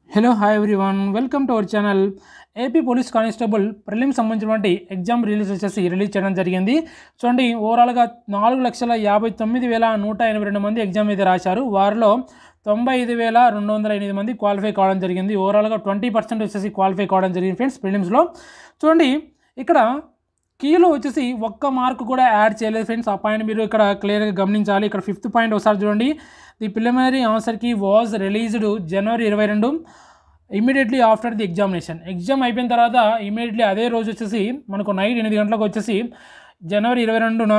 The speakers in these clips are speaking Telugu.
hello hi everyone welcome to our channel AP police constable prelim సంబంధించినటువంటి ఎగ్జామ్ రిలీజ్ వచ్చేసి రిలీజ్ చేయడం జరిగింది చూడండి ఓవరాల్గా నాలుగు లక్షల యాభై తొమ్మిది వేల నూట ఎనభై రెండు మంది ఎగ్జామ్ అయితే రాశారు వారిలో తొంభై ఐదు వేల రెండు వందల ఎనిమిది మంది క్వాలిఫై కావడం జరిగింది ఓవరాల్గా ట్వంటీ పర్సెంట్ వచ్చేసి క్వాలిఫై కావడం జరిగింది ఫ్రెండ్స్ ప్రిలిమ్స్లో చూడండి ఇక్కడ కీలో వచ్చేసి ఒక్క మార్క్ కూడా యాడ్ చేయలేదు ఫ్రెండ్స్ ఆ పాయింట్ మీరు ఇక్కడ క్లియర్గా గమనించాలి ఇక్కడ ఫిఫ్త్ పాయింట్ ఒకసారి చూడండి the preliminary answer key was released జనవరి ఇరవై రెండు immediately after the examination exam అయిపోయిన తర్వాత ఇమీడియట్లీ అదే రోజు వచ్చేసి మనకు నైట్ ఎనిమిది గంటలకు వచ్చేసి జనవరి ఇరవై రెండున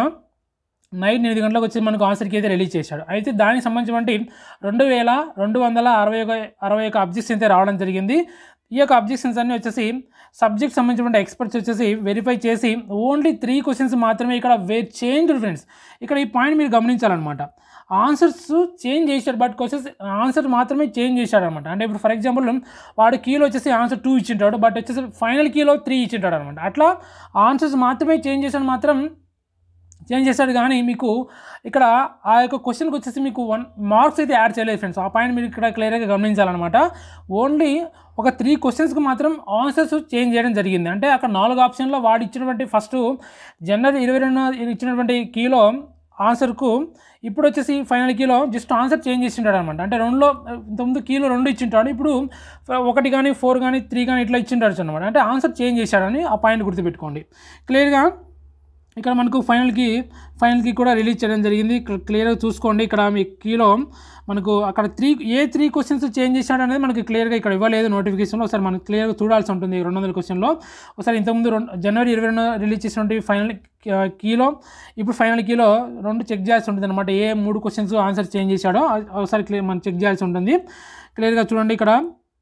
నైట్ ఎనిమిది గంటలకు వచ్చి మనకు ఆన్సర్కి అయితే రిలీజ్ చేశాడు అయితే దానికి సంబంధించినటువంటి రెండు వేల రెండు వందల అరవై ఒక అరవై ఒక అబ్జెక్షన్స్ అయితే రావడం జరిగింది ఈ యొక్క అబ్జెక్షన్స్ అన్నీ వచ్చేసి సబ్జెక్ట్ సంబంధించిన ఎక్స్పర్ట్స్ వచ్చేసి వెరిఫై చేసి ఓన్లీ త్రీ క్వశ్చన్స్ మాత్రమే ఇక్కడ వే చేంజ్ ఫ్రెండ్స్ ఇక్కడ ఈ పాయింట్ మీరు గమనించాలన్నమాట ఆన్సర్స్ చేంజ్ చేశాడు బట్ క్వశ్చన్స్ ఆన్సర్ మాత్రమే చేంజ్ చేశాడు అనమాట అంటే ఇప్పుడు ఫర్ ఎగ్జాంపుల్ వాడు కీలో వచ్చేసి ఆన్సర్ టూ ఇచ్చింటాడు బట్ వచ్చేసి ఫైనల్ కీలో త్రీ ఇచ్చింటాడు అనమాట అట్లా ఆన్సర్స్ మాత్రమే చేంజ్ చేశాడు మాత్రం చేంజ్ చేశాడు కానీ మీకు ఇక్కడ ఆ యొక్క క్వశ్చన్కి వచ్చేసి మీకు వన్ మార్క్స్ అయితే యాడ్ చేయలేదు ఫ్రెండ్స్ ఆ పాయింట్ మీరు ఇక్కడ క్లియర్గా గమనించాలన్నమాట ఓన్లీ ఒక త్రీ క్వశ్చన్స్కి మాత్రం ఆన్సర్స్ చేంజ్ చేయడం జరిగింది అంటే అక్కడ నాలుగు ఆప్షన్లో వాడు ఇచ్చినటువంటి ఫస్ట్ జనవరి ఇరవై రెండు ఇచ్చినటువంటి కీలో ఆన్సర్కు ఇప్పుడు వచ్చేసి ఫైనల్ కీలో జస్ట్ ఆన్సర్ చేంజ్ చేసింటాడు అనమాట అంటే రెండులో ఇంతకుముందు కీలో రెండు ఇచ్చింటాడు ఇప్పుడు ఒకటి కానీ ఫోర్ కానీ త్రీ కానీ ఇట్లా ఇచ్చింటాడు అనమాట అంటే ఆన్సర్ చేంజ్ చేశాడని ఆ పాయింట్ గుర్తుపెట్టుకోండి క్లియర్గా ఇక్కడ మనకు ఫైనల్కి ఫైనల్కి కూడా రిలీజ్ చేయడం జరిగింది క్లియర్గా చూసుకోండి ఇక్కడ మీ కీలో మనకు అక్కడ త్రీ ఏ త్రీ క్వశ్చన్స్ చేంజ్ చేశాడు అనేది మనకి క్లియర్గా ఇక్కడ ఇవ్వలేదు నోటిఫికేషన్లో ఒకసారి మనకు క్లియర్గా చూడాల్సి ఉంటుంది రెండు వందల క్వశ్చన్లో ఒకసారి ఇంతకుముందు రెండు జనవరి ఇరవై రెండు రిలీజ్ చేసినటువంటి ఫైనల్ కీలో ఇప్పుడు ఫైనల్ కీలో రెండు చెక్ చేయాల్సి ఉంటుంది అనమాట ఏ మూడు క్వశ్చన్స్ ఆన్సర్ చేంజ్ చేశాడో ఒకసారి క్లియర్ మనం చెక్ చేయాల్సి ఉంటుంది క్లియర్గా చూడండి ఇక్కడ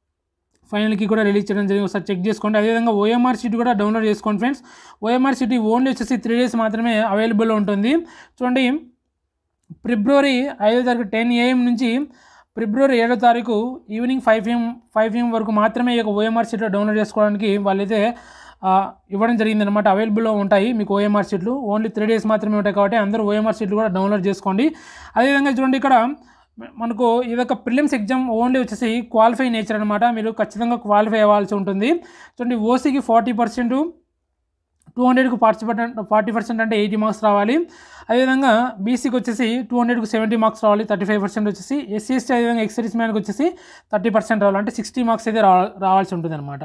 ఫైనల్కి కూడా రిలీజ్ చేయడం జరిగింది ఒకసారి చెక్ చేసుకోండి అదేవిధంగా ఓఎంఆర్ షీట్ కూడా డౌన్లోడ్ చేసుకోండి ఫ్రెండ్స్ ఓఎంఆర్ షీట్ ఓన్లీ వచ్చేసి త్రీ డేస్ మాత్రమే అవైలబుల్ ఉంటుంది చూడండి ఫిబ్రవరి ఐదో తారీఖు టెన్ ఏఎం నుంచి ఫిబ్రవరి ఏడో తారీఖు evening five PM five PM వరకు మాత్రమే ఈ యొక్క ఓఎంఆర్ షీట్లో డౌన్లోడ్ చేసుకోవడానికి వాళ్ళైతే ఇవ్వడం జరిగింది అనమాట అవైలబుల్లో ఉంటాయి మీకు ఓఎంఆర్ షీట్లు ఓన్లీ త్రీ డేస్ మాత్రమే ఉంటాయి కాబట్టి అందరూ ఓఎంఆర్ షీట్లు కూడా డౌన్లోడ్ చేసుకోండి అదేవిధంగా చూడండి ఇక్కడ మనకు ఇదొక ప్రిలిమ్స్ ఎగ్జామ్ ఓన్లీ వచ్చేసి క్వాలిఫై నేచర్ అనమాట మీరు ఖచ్చితంగా క్వాలిఫై అవ్వాల్సి ఉంటుంది చూడండి ఓసీకి ఫార్టీ పర్సెంట్ టూ హండ్రెడ్కి పార్టిసిపేట్ ఫార్టీ పర్సెంట్ అంటే ఎయిటీ మార్క్స్ రావాలి అదేవిధంగా బీసీకి వచ్చేసి టూ హండ్రెడ్కి సెవెంటీ మార్క్స్ రావాలి థర్టీ ఫైవ్ పర్సెంట్ వచ్చేసి ఎస్సీ ఎస్టీ అదేవిధంగా ఎక్సైజ్ మ్యాన్కి వచ్చేసి థర్టీ పర్సెంట్ రావాలి అంటే సిక్స్టీ మార్క్స్ అయితే రావాల్సి ఉంటుంది అనమాట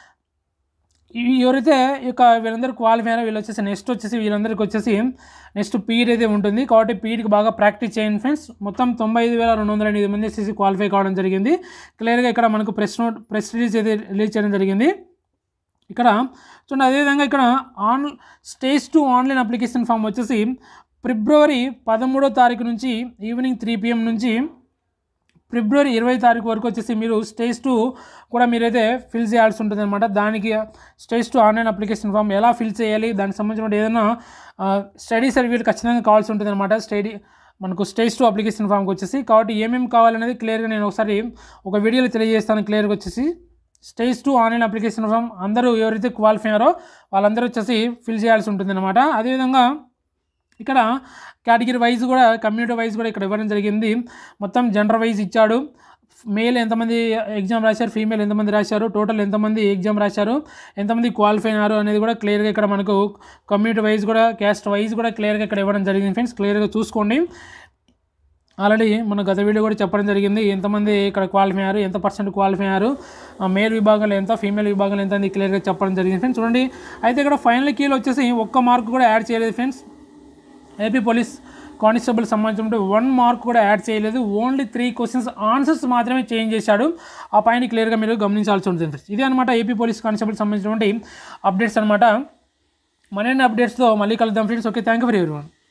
ఎవరైతే ఇక వీళ్ళందరూ క్వాలిఫై అయ్యారో వీళ్ళు వచ్చేసి నెక్స్ట్ వచ్చేసి వీళ్ళందరికీ వచ్చేసి నెక్స్ట్ పీరియడ్ అయితే ఉంటుంది కాబట్టి పీరియడ్కి బాగా ప్రాక్టీస్ చేయండి ఫ్రెండ్స్ మొత్తం తొంభై ఐదు వేల రెండు వందల ఎనిమిది మంది వచ్చేసి క్వాలిఫై కావడం జరిగింది క్లియర్గా ఇక్కడ మనకు ప్రెస్ నోట్ ప్రెస్ రిలీజ్ అయితే రిలీజ్ చేయడం జరిగింది ఇక్కడ చూడండి అదేవిధంగా ఇక్కడ on stage two online application form వచ్చేసి ఫిబ్రవరి పదమూడో తారీఖు నుంచి ఈవినింగ్ త్రీ పిఎం నుంచి ఫిబ్రవరి ఇరవై తారీఖు వరకు వచ్చేసి మీరు స్టేజ్ టూ కూడా మీరైతే ఫిల్ చేయాల్సి ఉంటుంది అనమాట దానికి stage two online application form ఎలా ఫిల్ చేయాలి దానికి సంబంధించిన ఏదైనా స్టడీ సర్టిఫికేట్ ఖచ్చితంగా కావాల్సి ఉంటుంది అనమాట స్టడీ మనకు స్టేజ్ టూ అప్లికేషన్ ఫామ్కి వచ్చేసి కాబట్టి ఏమేమి కావాలనేది క్లియర్గా నేను ఒకసారి ఒక వీడియోలో తెలియజేస్తాను క్లియర్గా వచ్చేసి stage two online application form అందరూ ఎవరైతే క్వాలిఫై అయ్యారో వాళ్ళందరూ వచ్చేసి ఫిల్ చేయాల్సి ఉంటుంది అనమాట అదేవిధంగా ఇక్కడ కేటగిరీ వైజ్ కూడా కమ్యూనిటీ వైజ్ కూడా ఇక్కడ ఇవ్వడం జరిగింది మొత్తం జెండర్ వైజ్ ఇచ్చాడు మేల్ ఎంతమంది ఎగ్జామ్ రాశారు ఫీమేల్ ఎంతమంది రాశారు టోటల్ ఎంతమంది ఎగ్జామ్ రాశారు ఎంతమంది క్వాలిఫై అయినారు అనేది కూడా క్లియర్గా ఇక్కడ మనకు కమ్యూనిటీ వైజ్ కూడా క్యాస్ట్ వైజ్ కూడా క్లియర్గా ఇక్కడ ఇవ్వడం జరిగింది ఫ్రెండ్స్ క్లియర్గా చూసుకోండి ఆల్రెడీ మన గత వీడియో కూడా చెప్పడం జరిగింది ఎంతమంది ఇక్కడ క్వాలిఫై అయ్యారు ఎంత పర్సెంట్ క్వాలిఫై అయ్యారు మేల్ విభాగంలో ఎంత ఫీమేల్ విభాగంలో ఎంత అని క్లియర్గా చెప్పడం జరిగింది ఫ్రెండ్స్ చూడండి అయితే ఇక్కడ ఫైనల్ కీలో వచ్చేసి ఒక్క మార్క్ కూడా యాడ్ చేయలేదు ఫ్రెండ్స్ ఏపీ పోలీస్ కానిస్టేబుల్ సంబంధించిన వన్ మార్క్ కూడా యాడ్ చేయలేదు ఓన్లీ త్రీ క్వశ్చన్స్ ఆన్సర్స్ మాత్రమే చేంజ్ చేశాడు ఆ పాయింట్ క్లియర్గా మీరు గమనించాల్సి ఉంటుంది ఫ్రెండ్స్ ఇదే అనమాట ఏపీ పోలీస్ కానిస్టేబుల్ సంబంధించినటువంటి అప్డేట్స్ అనమాట మరిన్ని అప్డేట్స్తో మళ్ళీ కలుద్దాం friends okay thank you for ఎవరి